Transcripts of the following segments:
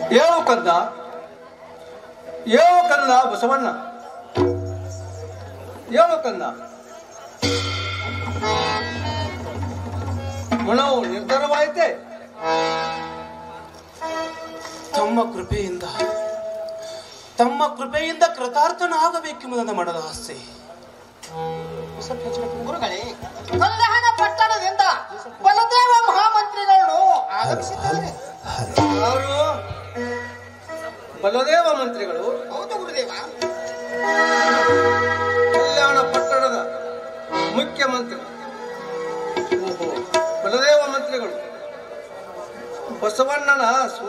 ಏಳು ಕಂದ ಏಳು ಕಂದ ಬಸವಣ್ಣ ಏಳು ಕಂದ ಮನವು ನಿರ್ಧಾರವಾಯಿತೆ ತಮ್ಮ ಕೃಪೆಯಿಂದ ತಮ್ಮ ಕೃಪೆಯಿಂದ ಕೃತಾರ್ಥನಾಗಬೇಕೆಂಬ ನನ್ನ ಮನದ ಆಸೆ ಗುರುಗಳೇ ಕಲ್ಯಾಣ ಪಟ್ಟಣದಿಂದ ಬಲದೇವ ಮಹಾಮಂತ್ರಿಗಳು ಆಗಮಿಸಿದ್ದಾರೆ ಅವರು ಬಲದೇವ ಮಂತ್ರಿಗಳು ಹೌದು ಗುರುದೇವ ಕಲ್ಯಾಣ ಪಟ್ಟಣದ ಮುಖ್ಯಮಂತ್ರಿ ಓಹೋ ಬಲದೇವ ಮಂತ್ರಿಗಳು ಬಸವಣ್ಣನ ಸೋ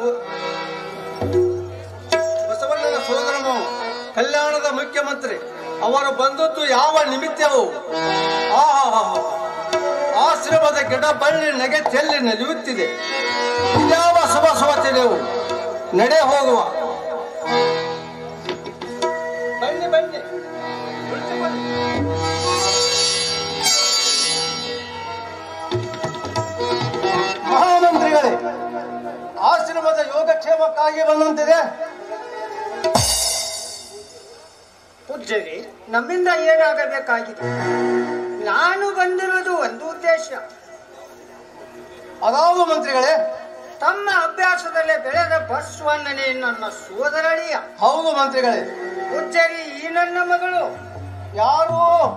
ಬಸವಣ್ಣನ ಸೋದರ ಮಾವ ಕಲ್ಯಾಣದ ಮುಖ್ಯಮಂತ್ರಿ ಅವರು ಬಂದದ್ದು ಯಾವ ನಿಮಿತ್ತವು ಆಹಾಹಾಹಾ. ಆಶ್ರಮದ ಗಿಡ ಬಳ್ಳಿ ನಗೆ ಚೆಲ್ಲಿ ನಲಿಯುತ್ತಿದೆ ಇದ್ಯಾವ ಶುಭ ಶುಭತಿದೆವು ನಡೆ ಹೋಗುವ ಬನ್ನಿ ಬನ್ನಿ ಕುಳಿತುಕೊಳ್ಳಿ. ಮಹಾಮಂತ್ರಿಗಳೇ ಆಶ್ರಮದ ಯೋಗಕ್ಷೇಮಕ್ಕಾಗಿ ಬಂದಂತಿದೆ ಪೂಜ್ಯರಿ ನಮ್ಮಿಂದ ಏನಾಗಬೇಕಾಗಿದೆ ನಾನು ಬಂದಿರುವುದು ಒಂದು ಉದ್ದೇಶ ಅದಾವುದು ಮಂತ್ರಿಗಳೇ ತಮ್ಮ ಅಭ್ಯಾಸದಲ್ಲೇ ಬೆಳೆದ ಬಸವಣ್ಣನೇ ನನ್ನ ಸೋದರಳಿಯ ಹೌದು ಮಂತ್ರಿಗಳೇ ಪೂಜ್ಯರಿ ಈ ನನ್ನ ಮಗಳು ಯಾರು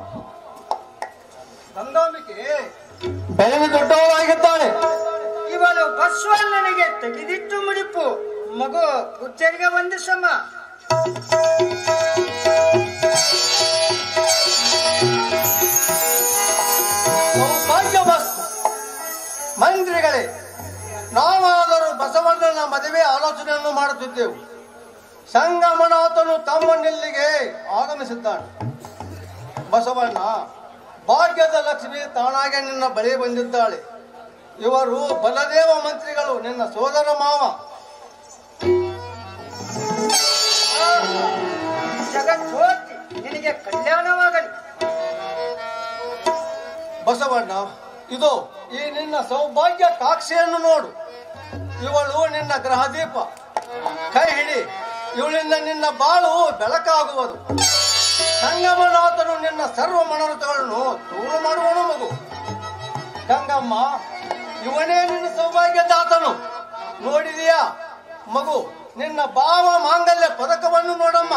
ಗಂಗಾಂಬಿಕೆ ಬೆಳೆದು ದೊಡ್ಡವರಾಗಿದ್ದಾಳೆ ಇವಳು ಬಸವಣ್ಣನಿಗೆ ತೆಗೆದಿಟ್ಟು ಮುಡಿಪು ಮಗು ಪೂಜ್ಯರಿಗೆ ಒಂದು ಸಮ ಸೌಭಾಗ್ಯವಸ್ತು ಮಂತ್ರಿಗಳೇ ನಾವಾದರೂ ಬಸವಣ್ಣನ ಮದುವೆ ಆಲೋಚನೆಯನ್ನು ಮಾಡುತ್ತಿದ್ದೆವು ಸಂಗಮನಾಥನು ತಮ್ಮನಿಲ್ಲಿಗೆ ಆಗಮಿಸಿದ್ದಾನೆ ಬಸವಣ್ಣ ಭಾಗ್ಯದ ಲಕ್ಷ್ಮಿ ತಾನಾಗೆ ನಿನ್ನ ಬಳಿ ಬಂದಿದ್ದಾಳೆ ಇವರು ಬಲದೇವ ಮಂತ್ರಿಗಳು ನಿನ್ನ ಸೋದರ ಮಾವ ಜಗಜ್ಯೋತಿ ನಿನಗೆ ಕಲ್ಯಾಣವಾಗಲಿ ಬಸವಣ್ಣ ಇದು ಈ ನಿನ್ನ ಸೌಭಾಗ್ಯ ಕಾಕ್ಷೆಯನ್ನು ನೋಡು ಇವಳು ನಿನ್ನ ಗ್ರಹದೀಪ ಕೈ ಹಿಡಿ ಇವಳಿಂದ ನಿನ್ನ ಬಾಳು ಬೆಳಕಾಗುವುದು ಸಂಗಮನಾಥನು ನಿನ್ನ ಸರ್ವ ಮನೋರಥಗಳನ್ನು ದೂರ ಮಾಡುವನು ಮಗು ಗಂಗಮ್ಮ ಇವನೇ ನಿನ್ನ ಸೌಭಾಗ್ಯದಾತನು ನೋಡಿದೀಯಾ ಮಗು ನಿನ್ನ ಭಾವ ಮಾಂಗಲ್ಯ ಪದಕವನ್ನು ನೋಡಮ್ಮ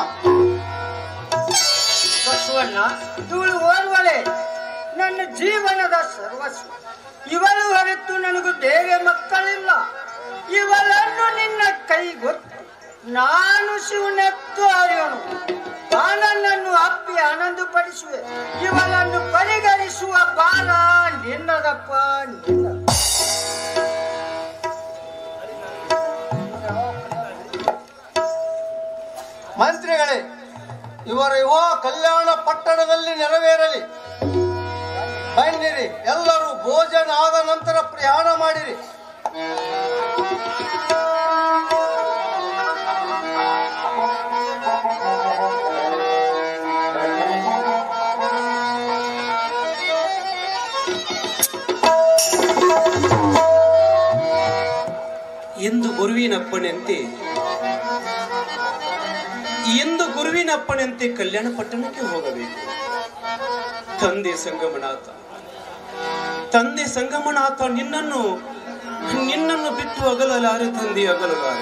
ಬಸವಣ್ಣ ಇವಳು ಓರ್ವಳೆ ನನ್ನ ಜೀವನದ ಸರ್ವಸ್ವ ಇವಳು ಹೊರತು ನನಗೂ ಬೇರೆ ಮಕ್ಕಳಿಲ್ಲ ಇವಳನ್ನು ನಿನ್ನ ಕೈಗೊತ್ತು ನಾನು ಶಿವನೆತ್ತು ಅರಿಯೋನು ನನ್ನನ್ನು ಅಪ್ಪಿ ಆನಂದಪಡಿಸುವೆ ಇವಳನ್ನು ಪರಿಗಣಿಸುವ ಬಾಲ ನಿನ್ನದಪ್ಪ ನಿನ್ನ ಮಂತ್ರಿಗಳೇ ಇವರ ವಿವಾಹ ಕಲ್ಯಾಣ ಪಟ್ಟಣದಲ್ಲಿ ನೆರವೇರಲಿ ಬನ್ನಿರಿ ಎಲ್ಲರೂ ಭೋಜನ ಆದ ನಂತರ ಪ್ರಯಾಣ ಮಾಡಿರಿ ಎಂದು ಗುರುವಿನಪ್ಪನಂತೆ ಎಂದು ಗುರುವಿನಪ್ಪನಂತೆ ಕಲ್ಯಾಣ ಪಟ್ಟಣಕ್ಕೆ ಹೋಗಬೇಕು ತಂದೆ ಸಂಗಮನಾಥ ತಂದೆ ಸಂಗಮನಾಥ ನಿನ್ನನ್ನು ನಿನ್ನನ್ನು ಬಿಟ್ಟು ಅಗಲಲಾರೆ ತಂದೆ ಅಗಲಲಾರೆ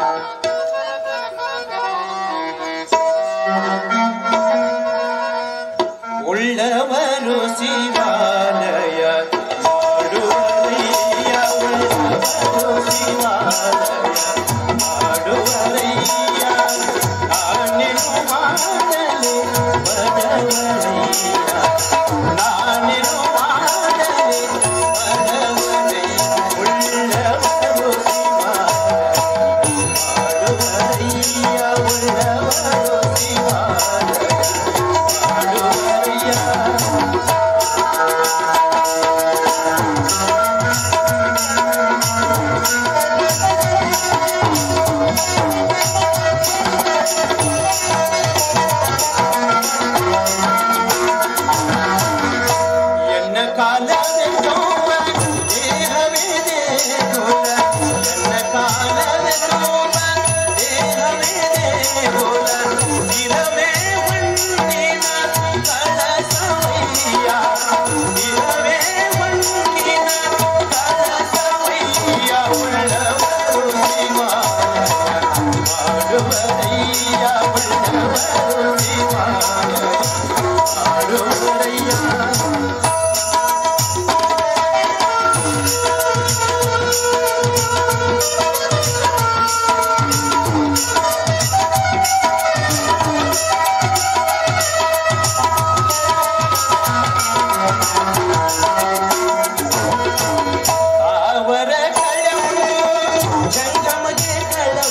ಉಳ್ಳವರು ಶಿವಾಲಯ ಮಾಡುವರಯ್ಯ ಉಳ್ಳವರು ಶಿವಾಲಯ ಮಾಡುವರಯ್ಯ ನಾನಿರು ಮಾಡಲು ಬಡವರಯ್ಯ ನಾನಿರು ಮಾಡಲು ಬಡವರಯ್ಯ ಉಳ್ಳವರು ಶಿವಾಲಯ ಮಾಡುವರಯ್ಯ ಉಳ್ಳವರು ಶಿವಾಲಯ ಮಾಡುವರಯ್ಯ ಿ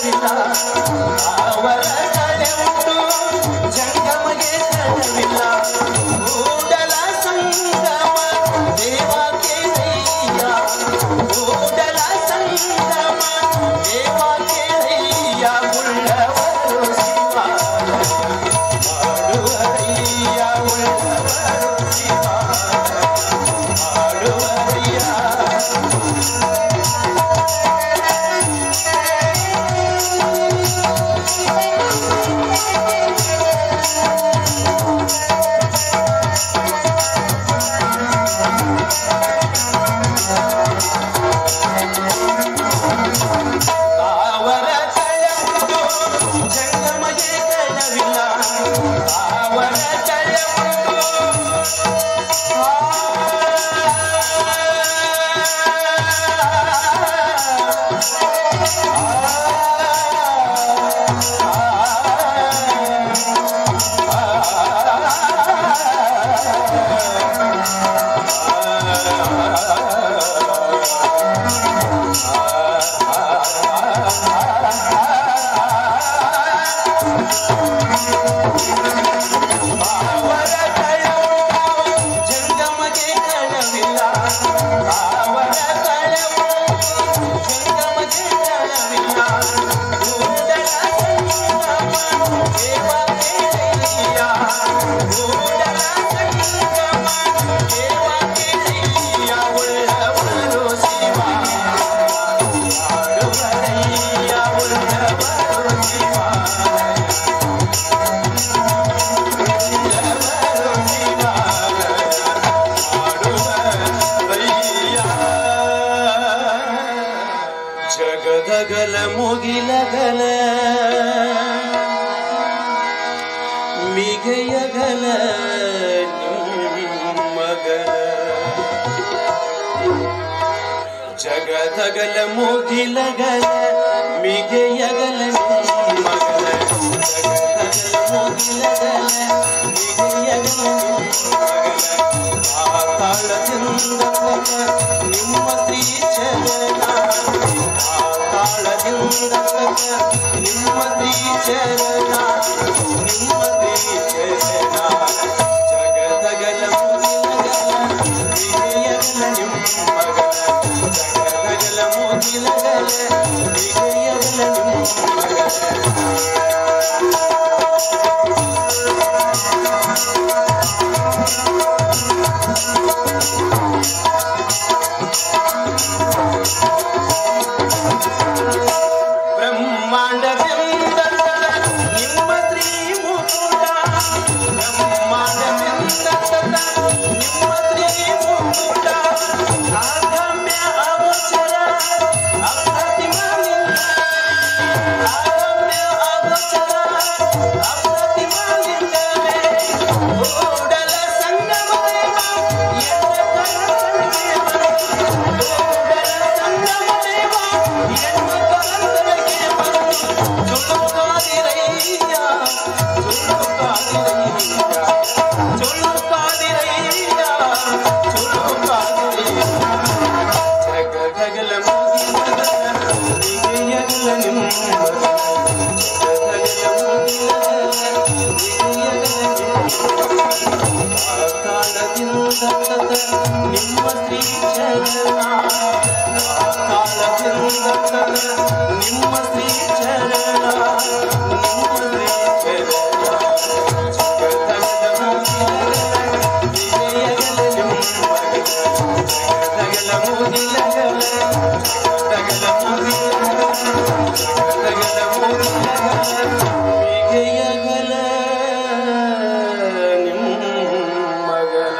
ಕಳವಿಲ್ಲ ಅವರ ಕಡೆ ಉಂಟು ಜಂಗಮಗೆ ಕಳವಿಲ್ಲ ಕೂಡಲ ಸಂಗಮ ದೇವಕ್ಕೆ ದಯ್ಯ ಕೂಡಲ ಸಂಗಮ ದೇವಕ್ಕೆ ದಯ್ಯ ಉಳ್ಳವರು ಶಿವ ಮಾಡುವರಯ್ಯ ಉಳ್ಳವರು ಶಿವ ಮಾಡುವರಯ್ಯ ಅವರ ಕಳವುಂಟು ಜಂಗಮಗೆ ಕಳವಿಲ್ಲ ಅವರ ಕಳವುಂಟು ಅವರ ಕಳವು ಜಂಗಮಗೆ ಕಳವಿಲ್ಲ ಅವರ ಕಳವು ಜಂಗಮಗೆ ಕಳವಿಲ್ಲ ಕೂಡಲ ಸಂಗಮ ದೇವಕ್ಕೆ ದಯ್ಯ ಕೂಡಲ ಸಂಗಮ ದೇವಕ್ಕೆ ದಯ್ಯ ಉಳ್ಳವರು ಶಿವ ಮಾಡುವರಯ್ಯ ಉಳ್ಳವರು ಶಿವ ಜಗದಗಲ ಮುಗಿಲಗಲ ಮಿಗೆಯಗಲ ನಿಮ್ಮಗಲ ಜಗದಗಲ ಮುಗಿಲಗಲ ಮಿಗೆಯಗಲ ನಿಮ್ಮಗಲ ಜಗದಗಲ ಮುಗಿಲಗಲ ಮಿಗೆಯಗಲ ನಿಮ್ಮಗಲ ಆತಾಳದಿಂದ ಕೊಟ್ಟ ನಿಮ್ಮ ತ್ರಿಚರಣ ಆತಾಳದಿಂದ ಕೊಟ್ಟ ನಿಮ್ಮ ತ್ರಿಚರಣ ನಿಮ್ಮ ತ್ರಿಚರಣ ಜಗದಗಲ ಮುಗಿಲಗಲ ಮಿಗೆಯಗಲ ನಿಮ್ಮಗಲ ಜಗದಗಲ ಮುಗಿಲಗಲ ಮಿಗೆಯಗಲ ನಿಮ್ಮಗಲ ಬ್ರಹ್ಮಾಂಡದಿಂದ ನಿಮ್ಮ ತ್ರಿಮುಕುಟ ಬ್ರಹ್ಮಾಂಡದಿಂದ ನಿಮ್ಮ ತ್ರಿಮುಕುಟ ಆಗಮ್ಯ ಅಗೋಚರ ಅಪ್ರತಿಮಾಲಿಂಗ ಆಗಮ್ಯ ಅಗೋಚರ ಅಪ್ರತಿಮಾಲಿಂಗವೇ ಕೂಡಲ ಸಂಗಮದೇವ ಎನ್ನ ಕರಕಣಿಗೆ ಬಂದು ಕೂಡಲ ಸಂಗಮದೇವ ಎನ್ನ ಕರಂದರಗೆ ಬಂದು ಚುಳುಕಾದಿರಯ್ಯ ಚುಳುಕಾದಿರಯ್ಯ ಚುಳುಕಾದಿರಯ್ಯ ಚುಳುಕಾದಿರಯ್ಯ ಜಗಗಲ ಮುಗಿಲಗಲ ನಿಗೆಯಗಲ ನಿಮ್ಮಗಲ ಜಗಗಲ ಮುಗಿಲಗಲ ನಿಗೆಯಗಲ ಆಕಾಳದಿಂದ ತತ ನಿಮ್ಮ ಶ್ರೀಚರಣ ಆಕಾಳದಿಂದ ತತ ನಿಮ್ಮ ಶ್ರೀಚರಣ ನಿಮ್ಮ ಶ್ರೀಚರಣ ಜಗದಗಲ ಮುಗಿಲಗಲ ವಿಜಯಗಲ ನಿಮ್ಮಗಲ ಜಗದಗಲ ಮುಗಿಲಗಲ ಜಗದಗಲ ಮುಗಿಲಗಲ ಜಗದಗಲ ಮುಗಿಲಗಲ ವಿಜಯಗಲ ನಿಮ್ಮಗಲ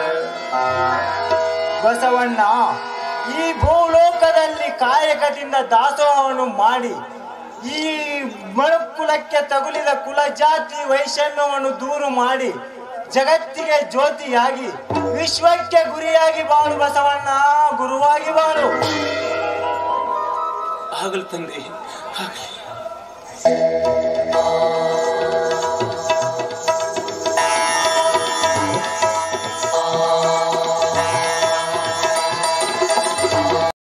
ಬಸವಣ್ಣ ಈ ಭೂಲೋಕದಲ್ಲಿ ಕಾಯಕದಿಂದ ದಾಸೋಹವನ್ನು ಮಾಡಿ ಈ ಮನುಕುಲಕ್ಕೆ ತಗುಲಿದ ಕುಲ ಜಾತಿ ವೈಷಮ್ಯವನ್ನು ದೂರು ಮಾಡಿ ಜಗತ್ತಿಗೆ ಜ್ಯೋತಿಯಾಗಿ ವಿಶ್ವಕ್ಕೆ ಗುರಿಯಾಗಿ ಬಾಳು ಬಸವಣ್ಣ ಗುರುವಾಗಿ ಬಾಳು ಆಗಲಿ ತಂದೆ ಆಗಲಿ